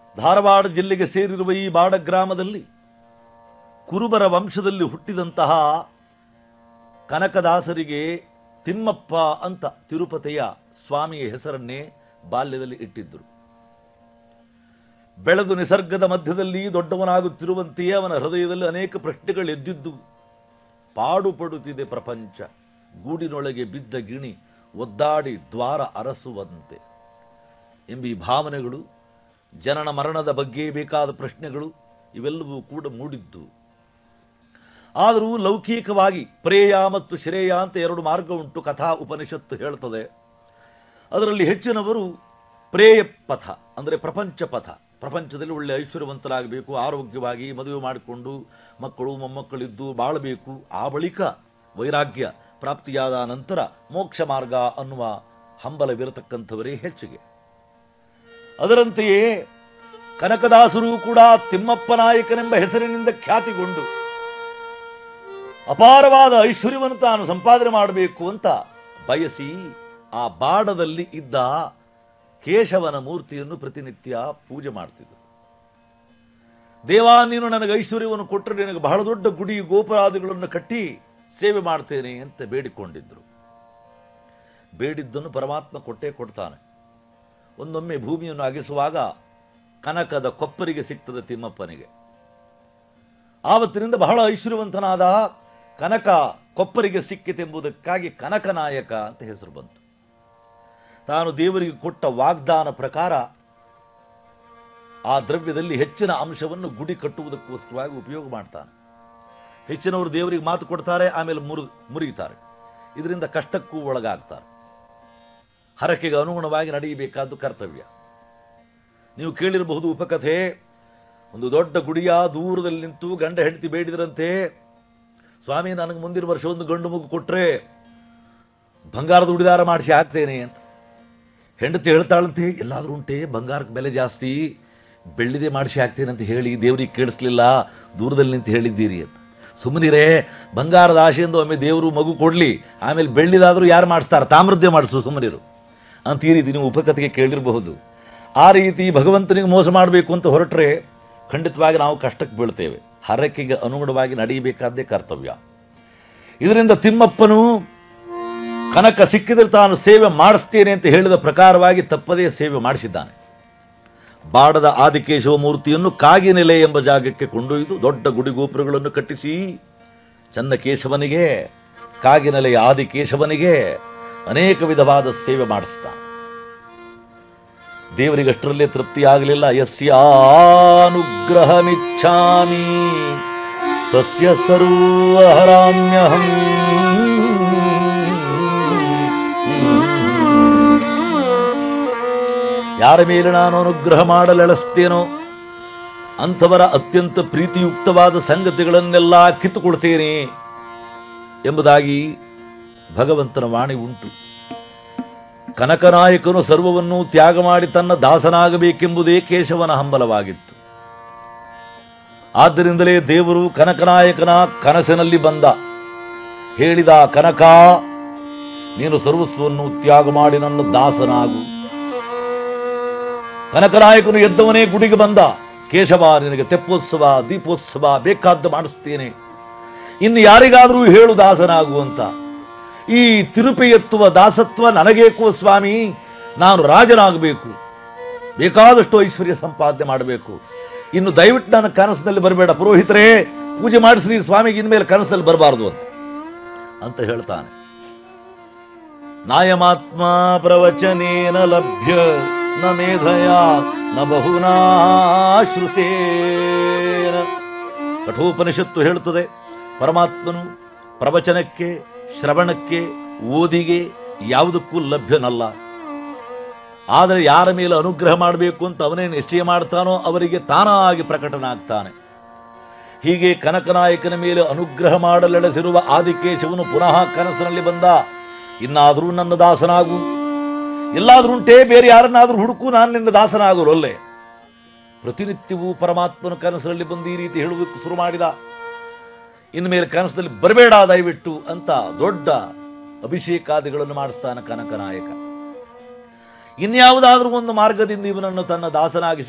ಧಾರವಾಡ ಜಿಲ್ಲೆಗೆ ಸೇರಿರುವ ಈ ಬಾಡ ಗ್ರಾಮದಲ್ಲಿ ಕುರುಬರ ವಂಶದಲ್ಲಿ ಹುಟ್ಟಿದಂತಹ ಕನಕದಾಸರಿಗೆ ತಿಮ್ಮಪ್ಪ ಅಂತ ತಿರುಪತಿಯ ಸ್ವಾಮಿಯ ಹೆಸರನ್ನೇ ಬಾಲ್ಯದಲ್ಲಿ ಇಟ್ಟಿದ್ದರು ಬೆಳೆದು ನಿಸರ್ಗದ ಮಧ್ಯದಲ್ಲಿ ದೊಡ್ಡವನಾಗುತ್ತಿರುವಂತೆಯೇ ಅವನ ಹೃದಯದಲ್ಲಿ ಅನೇಕ ಪ್ರಶ್ನೆಗಳು ಎದ್ದಿದ್ದು ಪಾಡುಪಡುತ್ತಿದೆ ಪ್ರಪಂಚ ಗೂಡಿನೊಳಗೆ ಬಿದ್ದ ಗಿಣಿ ಒದ್ದಾಡಿ ದ್ವಾರ ಅರಸುವಂತೆ ಎಂಬ ಈ ಭಾವನೆಗಳು ಜನನ ಮರಣದ ಬಗ್ಗೆ ಬೇಕಾದ ಪ್ರಶ್ನೆಗಳು ಇವೆಲ್ಲವೂ ಕೂಡ ಮೂಡಿದ್ದು ಆದರೂ ಲೌಕಿಕವಾಗಿ ಪ್ರೇಯ ಮತ್ತು ಶ್ರೇಯ ಅಂತ ಎರಡು ಮಾರ್ಗ ಉಂಟು ಕಥಾ ಉಪನಿಷತ್ತು ಹೇಳ್ತದೆ ಅದರಲ್ಲಿ ಹೆಚ್ಚಿನವರು ಪ್ರೇಯ ಪಥ ಅಂದರೆ ಪ್ರಪಂಚ ಪಥ ಪ್ರಪಂಚದಲ್ಲಿ ಒಳ್ಳೆ ಐಶ್ವರ್ಯವಂತರಾಗಬೇಕು ಆರೋಗ್ಯವಾಗಿ ಮದುವೆ ಮಾಡಿಕೊಂಡು ಮಕ್ಕಳು ಮೊಮ್ಮಕ್ಕಳಿದ್ದು ಬಾಳಬೇಕು ಆ ಬಳಿಕ ವೈರಾಗ್ಯ ಪ್ರಾಪ್ತಿಯಾದ ನಂತರ ಮೋಕ್ಷ ಮಾರ್ಗ ಅನ್ನುವ ಹಂಬಲವಿರತಕ್ಕಂಥವರೇ ಹೆಚ್ಚಿಗೆ ಅದರಂತೆಯೇ ಕನಕದಾಸರು ಕೂಡ ತಿಮ್ಮಪ್ಪ ನಾಯಕನೆಂಬ ಹೆಸರಿನಿಂದ ಖ್ಯಾತಿಗೊಂಡು ಅಪಾರವಾದ ಐಶ್ವರ್ಯವನ್ನು ತಾನು ಸಂಪಾದನೆ ಮಾಡಬೇಕು ಅಂತ ಬಯಸಿ ಆ ಬಾಡದಲ್ಲಿ ಇದ್ದ ಕೇಶವನ ಮೂರ್ತಿಯನ್ನು ಪ್ರತಿನಿತ್ಯ ಪೂಜೆ ಮಾಡ್ತಿದ್ದರು ದೇವಾ ನೀನು ನನಗೆ ಐಶ್ವರ್ಯವನ್ನು ಕೊಟ್ಟರೆ ನಿನಗೆ ಬಹಳ ದೊಡ್ಡ ಗುಡಿ ಗೋಪುರಾದಿಗಳನ್ನು ಕಟ್ಟಿ ಸೇವೆ ಮಾಡ್ತೇನೆ ಅಂತ ಬೇಡಿಕೊಂಡಿದ್ದರು ಬೇಡಿದ್ದನ್ನು ಪರಮಾತ್ಮ ಕೊಟ್ಟೇ ಕೊಡ್ತಾನೆ ಒಂದೊಮ್ಮೆ ಭೂಮಿಯನ್ನು ಅಗಿಸುವಾಗ ಕನಕದ ಕೊಪ್ಪರಿಗೆ ಸಿಗ್ತದೆ ತಿಮ್ಮಪ್ಪನಿಗೆ ಆವತ್ತಿನಿಂದ ಬಹಳ ಐಶ್ವರ್ಯವಂತನಾದ ಕನಕ ಕೊಪ್ಪರಿಗೆ ಸಿಕ್ಕಿತೆಂಬುದಕ್ಕಾಗಿ ಕನಕನಾಯಕ ಅಂತ ಹೆಸರು ಬಂತು ತಾನು ದೇವರಿಗೆ ಕೊಟ್ಟ ವಾಗ್ದಾನ ಪ್ರಕಾರ ಆ ದ್ರವ್ಯದಲ್ಲಿ ಹೆಚ್ಚಿನ ಅಂಶವನ್ನು ಗುಡಿ ಕಟ್ಟುವುದಕ್ಕೋಸ್ಕರವಾಗಿ ಉಪಯೋಗ ಮಾಡ್ತಾನೆ ಹೆಚ್ಚಿನವರು ದೇವರಿಗೆ ಮಾತು ಕೊಡ್ತಾರೆ ಆಮೇಲೆ ಮುರು ಮುರಿಯುತ್ತಾರೆ ಇದರಿಂದ ಕಷ್ಟಕ್ಕೂ ಒಳಗಾಗ್ತಾರೆ ಹರಕೆಗೆ ಅನುಗುಣವಾಗಿ ನಡೆಯಬೇಕಾದ್ದು ಕರ್ತವ್ಯ ನೀವು ಕೇಳಿರಬಹುದು ಉಪಕಥೆ ಒಂದು ದೊಡ್ಡ ಗುಡಿಯ ದೂರದಲ್ಲಿ ನಿಂತು ಗಂಡ ಹೆಂಡತಿ ಬೇಡಿದ್ರಂತೆ ಸ್ವಾಮಿ ನನಗೆ ಮುಂದಿನ ವರ್ಷ ಒಂದು ಗಂಡು ಮಗು ಕೊಟ್ಟರೆ ಬಂಗಾರದ ಉಡಿದಾರ ಮಾಡಿಸಿ ಹಾಕ್ತೇನೆ ಅಂತ ಹೆಂಡತಿ ಹೇಳ್ತಾಳಂತೆ ಎಲ್ಲಾದರೂ ಉಂಟೆ ಬಂಗಾರಕ್ಕೆ ಬೆಲೆ ಜಾಸ್ತಿ ಬೆಳ್ಳಿದೆ ಮಾಡಿಸಿ ಹಾಕ್ತೇನೆ ಅಂತ ಹೇಳಿ ದೇವರಿಗೆ ಕೇಳಿಸ್ಲಿಲ್ಲ ದೂರದಲ್ಲಿ ನಿಂತು ಹೇಳಿದ್ದೀರಿ ಅಂತ ಸುಮ್ಮನಿರೇ ಬಂಗಾರದ ಆಶೆಯಿಂದ ಒಮ್ಮೆ ದೇವರು ಮಗು ಕೊಡಲಿ ಆಮೇಲೆ ಬೆಳ್ಳಿದಾದರೂ ಯಾರು ಮಾಡಿಸ್ತಾರೆ ತಾಮ್ರದ್ದೇ ಮಾಡಿಸು ಸುಮ್ಮನಿರು ಅಂತ ಈ ರೀತಿ ನೀವು ಉಪಕಥೆಗೆ ಕೇಳಿರಬಹುದು ಆ ರೀತಿ ಭಗವಂತನಿಗೆ ಮೋಸ ಮಾಡಬೇಕು ಅಂತ ಹೊರಟ್ರೆ ಖಂಡಿತವಾಗಿ ನಾವು ಕಷ್ಟಕ್ಕೆ ಬೀಳ್ತೇವೆ ಹರಕೆಗೆ ಅನುಗುಣವಾಗಿ ನಡೆಯಬೇಕಾದ್ದೇ ಕರ್ತವ್ಯ ಇದರಿಂದ ತಿಮ್ಮಪ್ಪನು ಕನಕ ಸಿಕ್ಕಿದ್ರೆ ತಾನು ಸೇವೆ ಮಾಡಿಸ್ತೇನೆ ಅಂತ ಹೇಳಿದ ಪ್ರಕಾರವಾಗಿ ತಪ್ಪದೇ ಸೇವೆ ಮಾಡಿಸಿದ್ದಾನೆ ಬಾಡದ ಆದಿಕೇಶವ ಮೂರ್ತಿಯನ್ನು ಕಾಗಿನೆಲೆ ಎಂಬ ಜಾಗಕ್ಕೆ ಕೊಂಡೊಯ್ದು ದೊಡ್ಡ ಗುಡಿಗೋಪುರಗಳನ್ನು ಕಟ್ಟಿಸಿ ಚನ್ನಕೇಶವನಿಗೆ ಕಾಗಿನೆಲೆಯ ಆದಿಕೇಶವನಿಗೆ ಅನೇಕ ವಿಧವಾದ ಸೇವೆ ಮಾಡಿಸ್ತಾನೆ ದೇವರಿಗೆ ಅಷ್ಟರಲ್ಲೇ ತೃಪ್ತಿಯಾಗಲಿಲ್ಲ ಯಸ್ಯಾನುಗ್ರಹಮಿಚ್ಛಾಮಿ ತಸ್ಯ ಸರ್ವಹರಾಮ್ಯಹಂ ಯಾರ ಮೇಲೆ ನಾನು ಅನುಗ್ರಹ ಮಾಡಲೆಳಸ್ತೇನೋ ಅಂಥವರ ಅತ್ಯಂತ ಪ್ರೀತಿಯುಕ್ತವಾದ ಸಂಗತಿಗಳನ್ನೆಲ್ಲ ಕಿತ್ತುಕೊಳ್ತೇನೆ ಎಂಬುದಾಗಿ ಭಗವಂತನ ವಾಣಿ ಉಂಟು ಕನಕನಾಯಕನು ಸರ್ವವನ್ನು ತ್ಯಾಗ ಮಾಡಿ ತನ್ನ ದಾಸನಾಗಬೇಕೆಂಬುದೇ ಕೇಶವನ ಹಂಬಲವಾಗಿತ್ತು ಆದ್ದರಿಂದಲೇ ದೇವರು ಕನಕನಾಯಕನ ಕನಸಿನಲ್ಲಿ ಬಂದ ಹೇಳಿದ ಕನಕ ನೀನು ಸರ್ವಸ್ವವನ್ನು ತ್ಯಾಗ ಮಾಡಿ ನನ್ನ ದಾಸನಾಗು ಕನಕನಾಯಕನು ಎದ್ದವನೇ ಗುಡಿಗೆ ಬಂದ ಕೇಶವ ನಿನಗೆ ತೆಪ್ಪೋತ್ಸವ ದೀಪೋತ್ಸವ ಬೇಕಾದ್ದು ಮಾಡಿಸ್ತೇನೆ ಇನ್ನು ಯಾರಿಗಾದರೂ ಹೇಳು ದಾಸನಾಗು ಅಂತ ಈ ತಿರುಪಿ ಎತ್ತುವ ದಾಸತ್ವ ನನಗೇಕೋ ಸ್ವಾಮಿ ನಾನು ರಾಜನಾಗಬೇಕು ಬೇಕಾದಷ್ಟು ಐಶ್ವರ್ಯ ಸಂಪಾದನೆ ಮಾಡಬೇಕು ಇನ್ನು ದಯವಿಟ್ಟು ನನ್ನ ಕನಸಿನಲ್ಲಿ ಬರಬೇಡ ಪುರೋಹಿತರೇ ಪೂಜೆ ಮಾಡಿಸ್ರಿ ಸ್ವಾಮಿಗೆ ಇನ್ಮೇಲೆ ಕನಸಲ್ಲಿ ಬರಬಾರ್ದು ಅಂತ ಅಂತ ಹೇಳ್ತಾನೆ ನಾಯಮಾತ್ಮ ಪ್ರವಚನೇನ ಲಭ್ಯ ನ ಮೇಧಯ ನ ಬಹುನಾ ಶ್ರುತೇನ ಕಠೋಪನಿಷತ್ತು ಹೇಳುತ್ತದೆ ಪರಮಾತ್ಮನು ಪ್ರವಚನಕ್ಕೆ ಶ್ರವಣಕ್ಕೆ ಓದಿಗೆ ಯಾವುದಕ್ಕೂ ಲಭ್ಯನಲ್ಲ ಆದರೆ ಯಾರ ಮೇಲೆ ಅನುಗ್ರಹ ಮಾಡಬೇಕು ಅಂತ ಅವನೇ ನಿಶ್ಚಯ ಮಾಡ್ತಾನೋ ಅವರಿಗೆ ತಾನಾಗಿ ಪ್ರಕಟನಾಗ್ತಾನೆ ಹೀಗೆ ಕನಕನಾಯಕನ ಮೇಲೆ ಅನುಗ್ರಹ ಮಾಡಲೆಳೆಸಿರುವ ಆದಿಕೇಶವನು ಪುನಃ ಕನಸಿನಲ್ಲಿ ಬಂದ ಇನ್ನಾದರೂ ನನ್ನ ದಾಸನಾಗು ಎಲ್ಲಾದರೂ ಉಂಟೇ ಬೇರೆ ಯಾರನ್ನಾದರೂ ಹುಡುಕು ನಾನು ನಿನ್ನ ದಾಸನಾಗಲು ಅಲ್ಲೇ ಪ್ರತಿನಿತ್ಯವೂ ಪರಮಾತ್ಮನ ಕನಸಿನಲ್ಲಿ ಬಂದು ಈ ರೀತಿ ಹೇಳುವುದಕ್ಕೆ ಶುರು ಮಾಡಿದ ಇನ್ಮೇಲೆ ಕನಸದಲ್ಲಿ ಬರಬೇಡ ದಯವಿಟ್ಟು ಅಂತ ದೊಡ್ಡ ಅಭಿಷೇಕಾದಿಗಳನ್ನು ಮಾಡಿಸ್ತಾನೆ ಕನಕನಾಯಕ ಇನ್ಯಾವುದಾದ್ರೂ ಒಂದು ಮಾರ್ಗದಿಂದ ಇವನನ್ನು ತನ್ನ ದಾಸನಾಗಿ